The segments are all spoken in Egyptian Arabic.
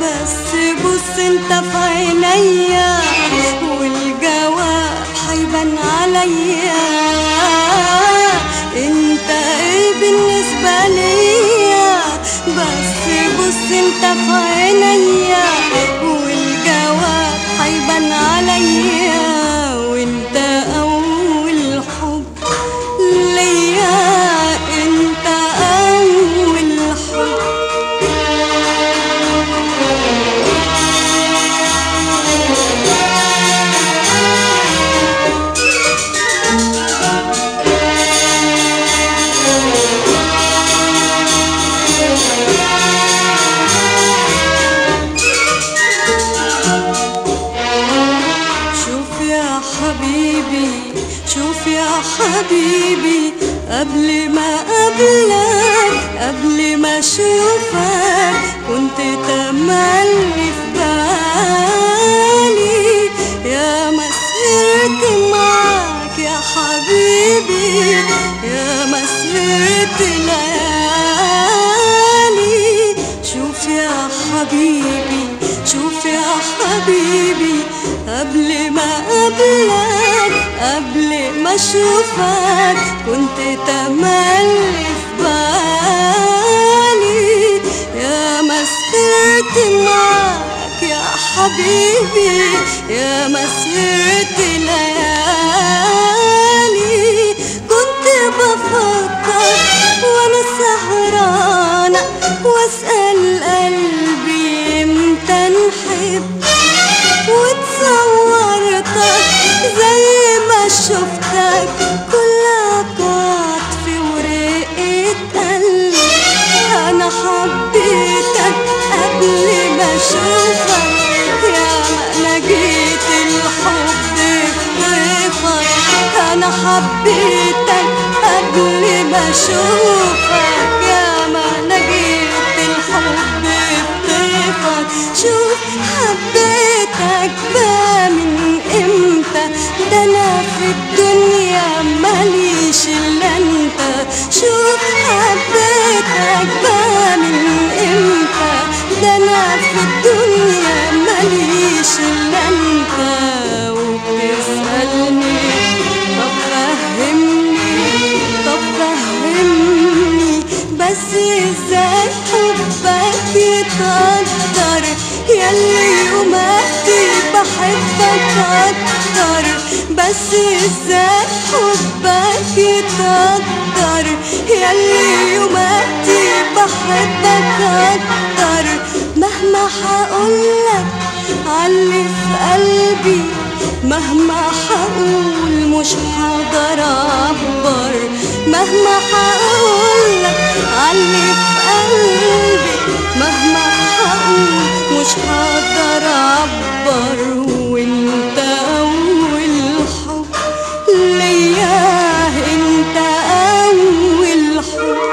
بس بص انت في عينيا والجواب هيبان عليا انت ايه بالنسبة ليا بس بص انت في عينيا والجواب هيبان عليا وانت اول حب ليا انت اول حب شوف يا حبيبي شوف يا حبيبي قبل ما قبلك قبل ما اشوفك كنت تملي في بالي يا مسيرت معاك يا حبيبي يا مسيرت ليالي شوف يا حبيبي شوف يا حبيبي قبل ما قبلك قبل ما اشوفك كنت تملي في بالي يا مسيرت معاك يا حبيبي يا مسيرت ليالي كنت بفكر وانا سهرانة واسأل قلبي امتى نحب وتصورتك زي ما شفتك كلها كانت في ورقة قلبي انا حبيتك قبل ما اشوفك يا ما انا جيت الحب في ضيفك انا حبيتك قبل ما اشوفك يا ما انا جيت الحب في ضيفك شوف حبيتك بقى من امتى ده انا في الدنيا ماليش الا انت شوف حبيتك بقى من امتى ده انا في الدنيا ماليش الا انت وبتسألني طب فهمني طب فهمني بس ازاي حبك يتقدر ياللي يوماتي بحبك اكتر بس ازاي حبك يتقدر ياللي يوماتي بحبك اكتر مهما هقولك علي في قلبي مهما هقول مش هقدر اعبر مهما هقولك علي في قلبي مهما هقول مش هقدر اعبر وانت اول حب ليا انت اول حب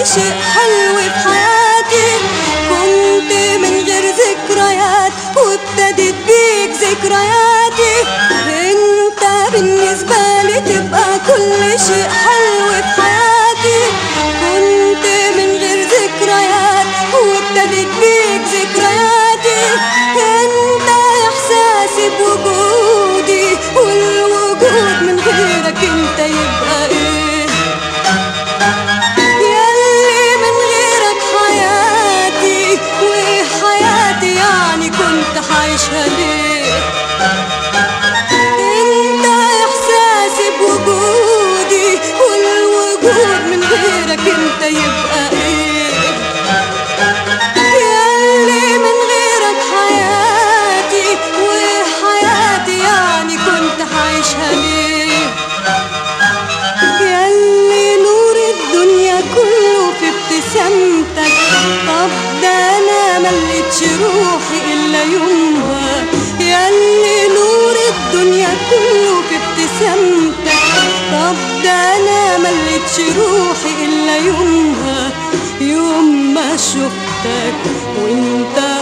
شيء حلو في حياتي كنت من غير ذكريات وابتدت بيك ذكرياتي انت بالنسبة لي تبقى كل شيء حلو في حياتي كنت من غير ذكريات وابتدت بيك ذكرياتي انت احساسي بوجودي والوجود من غيرك انت يبقى ايه ياللي من غيرك حياتي وحياتي يعني كنت عايشها ليه انت احساسي بوجودي والوجود من غيرك انت يبقى ايه ياللي من غيرك حياتي وحياتي يعني كنت عايشها ليه ياللي نور الدنيا كله في ابتسامتك طب ده انا مليتش روحي الا يومها ياللي نور الدنيا كله في ابتسامتك طب ده انا مليتش روحي الا يومها يوم ما شفتك وانت